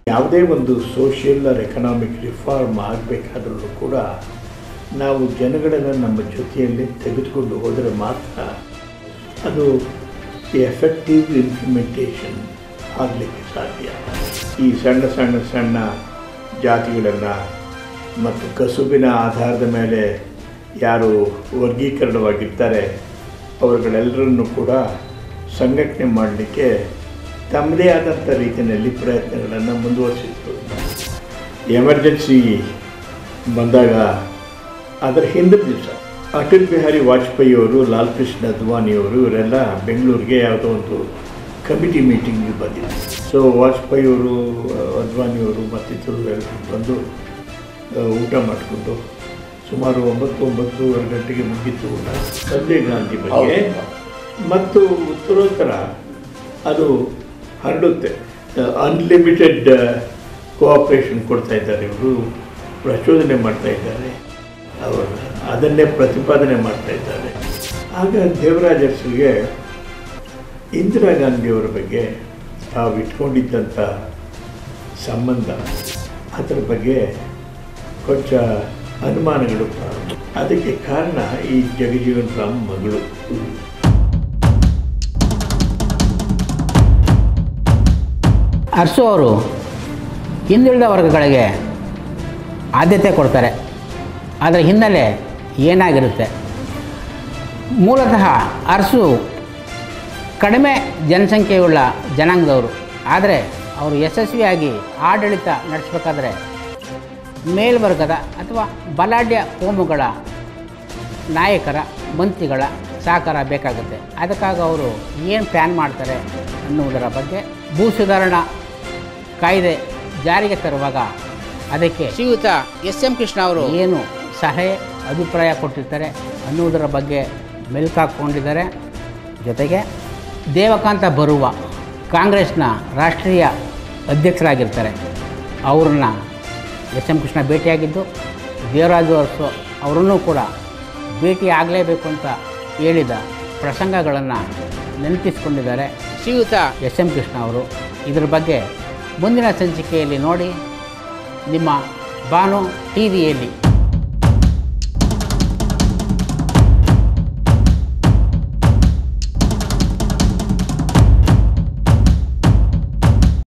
ಯಾವುದೇ ಒಂದು social or economic reform ಆಗಬೇಕಾದ್ರೂ ಕೂಡ ನಾವು ಜನಗಳನ್ನು ನಮ್ಮ ಜೊತೆಯಲ್ಲಿ ತೆಗೆದುಕೊಂಡು ಹೋದರೆ ಮಾತ್ರ ಅದು ಎಫೆಕ್ಟಿವ್ ಇಂಪ್ಲಿಮೆಂಟೇಷನ್ ಆಗಲಿಕ್ಕೆ ಸಾಧ್ಯ ಈ ಸಣ್ಣ ಸಣ್ಣ ಸಣ್ಣ ಜಾತಿಗಳನ್ನು ಮತ್ತು ಕಸುಬಿನ ಆಧಾರದ ಮೇಲೆ ಯಾರು ವರ್ಗೀಕರಣವಾಗಿರ್ತಾರೆ ಅವರುಗಳೆಲ್ಲರನ್ನು ಕೂಡ ಸಂಘಟನೆ ಮಾಡಲಿಕ್ಕೆ ತಮ್ಮದೇ ಆದಂಥ ರೀತಿಯಲ್ಲಿ ಪ್ರಯತ್ನಗಳನ್ನು ಮುಂದುವರಿಸಿದ್ರು ಎಮರ್ಜೆನ್ಸಿ ಬಂದಾಗ ಅದರ ಹಿಂದಿನ ದಿವಸ ಅಟಲ್ ಬಿಹಾರಿ ವಾಜಪೇಯಿ ಅವರು ಲಾಲ್ ಕೃಷ್ಣ ಅದ್ವಾನಿಯವರು ಇವರೆಲ್ಲ ಬೆಂಗಳೂರಿಗೆ ಯಾವುದೋ ಒಂದು ಕಮಿಟಿ ಮೀಟಿಂಗ್ಗೆ ಬಂದಿದ್ರು ಸೊ ವಾಜಪೇಯಿ ಅವರು ಅದ್ವಾನಿಯವರು ಮತ್ತಿತರರು ಎಲ್ಲರೂ ಬಂದು ಆ, ಊಟ ಮಾಡಿಕೊಂಡು ಸುಮಾರು ಒಂಬತ್ತು ಒಂಬತ್ತೂವರೆ ಗಂಟೆಗೆ ಮುಗಿತು ಊಟ ಸಂಜಯ್ ಗಾಂಧಿ ಬಗ್ಗೆ ಮತ್ತು ಉತ್ತರೋತ್ತರ ಅದು ಹರಡುತ್ತೆ ಅನ್ಲಿಮಿಟೆಡ್ ಕೋಆಪ್ರೇಷನ್ ಕೊಡ್ತಾ ಇದ್ದಾರೆ ಇವರು ಪ್ರಚೋದನೆ ಮಾಡ್ತಾ ಇದ್ದಾರೆ ಅವರು ಅದನ್ನೇ ಪ್ರತಿಪಾದನೆ ಮಾಡ್ತಾ ಇದ್ದಾರೆ ಆಗ ದೇವರಾಜ ಅರಸುಗೆ ಇಂದಿರಾ ಗಾಂಧಿಯವರ ಬಗ್ಗೆ ತಾವು ಇಟ್ಕೊಂಡಿದ್ದಂಥ ಸಂಬಂಧ ಅದರ ಬಗ್ಗೆ ಕೊಂಚ ಅನುಮಾನಗಳು ಪ್ರಾರಂಭ ಅದಕ್ಕೆ ಕಾರಣ ಈ ಜಗಜೀವನ್ ರಾಮ್ ಮಗಳು ಅರಸು ಅವರು ಹಿಂದುಳಿದ ವರ್ಗಗಳಿಗೆ ಆದ್ಯತೆ ಕೊಡ್ತಾರೆ ಅದರ ಹಿನ್ನೆಲೆ ಏನಾಗಿರುತ್ತೆ ಮೂಲತಃ ಅರಸು ಕಡಿಮೆ ಜನಸಂಖ್ಯೆಯುಳ್ಳ ಜನಾಂಗದವರು ಆದರೆ ಅವರು ಯಶಸ್ವಿಯಾಗಿ ಆಡಳಿತ ನಡೆಸಬೇಕಾದ್ರೆ ಮೇಲ್ವರ್ಗದ ಅಥವಾ ಬಲಾಢ್ಯ ಕೋಮುಗಳ ನಾಯಕರ ಮಂತ್ರಿಗಳ ಸಹಕಾರ ಬೇಕಾಗುತ್ತೆ ಅದಕ್ಕಾಗಿ ಅವರು ಏನು ಪ್ಲ್ಯಾನ್ ಮಾಡ್ತಾರೆ ಅನ್ನುವುದರ ಬಗ್ಗೆ ಭೂ ಸುಧಾರಣಾ ಕಾಯ್ದೆ ಜಾರಿಗೆ ತರುವಾಗ ಅದಕ್ಕೆ ಶ್ರೀಯುತ ಎಸ್ ಎಂ ಕೃಷ್ಣ ಅವರು ಏನು ಸಲಹೆ ಅಭಿಪ್ರಾಯ ಕೊಟ್ಟಿರ್ತಾರೆ ಅನ್ನುವುದರ ಬಗ್ಗೆ ಮೆಲುಕಾಕೊಂಡಿದ್ದಾರೆ ಜೊತೆಗೆ ದೇವಕಾಂತ ಬರುವ ಕಾಂಗ್ರೆಸ್ನ ರಾಷ್ಟ್ರೀಯ ಅಧ್ಯಕ್ಷರಾಗಿರ್ತಾರೆ ಅವ್ರನ್ನ ಎಸ್ ಎಂ ಕೃಷ್ಣ ಭೇಟಿಯಾಗಿದ್ದು ದೇವರಾಜು ಅರಸು ಅವರನ್ನೂ ಕೂಡ ಭೇಟಿ ಆಗಲೇಬೇಕು ಅಂತ ಹೇಳಿದ ಪ್ರಸಂಗಗಳನ್ನು ನೆನಪಿಸ್ಕೊಂಡಿದ್ದಾರೆ ಶ್ರೀಯುತ ಎಸ್ ಎಂ ಕೃಷ್ಣ ಅವರು ಇದರ ಬಗ್ಗೆ ಮುಂದಿನ ಸಂಚಿಕೆಯಲ್ಲಿ ನೋಡಿ ನಿಮ್ಮ ಬಾನು ಟಿ ವಿಯಲ್ಲಿ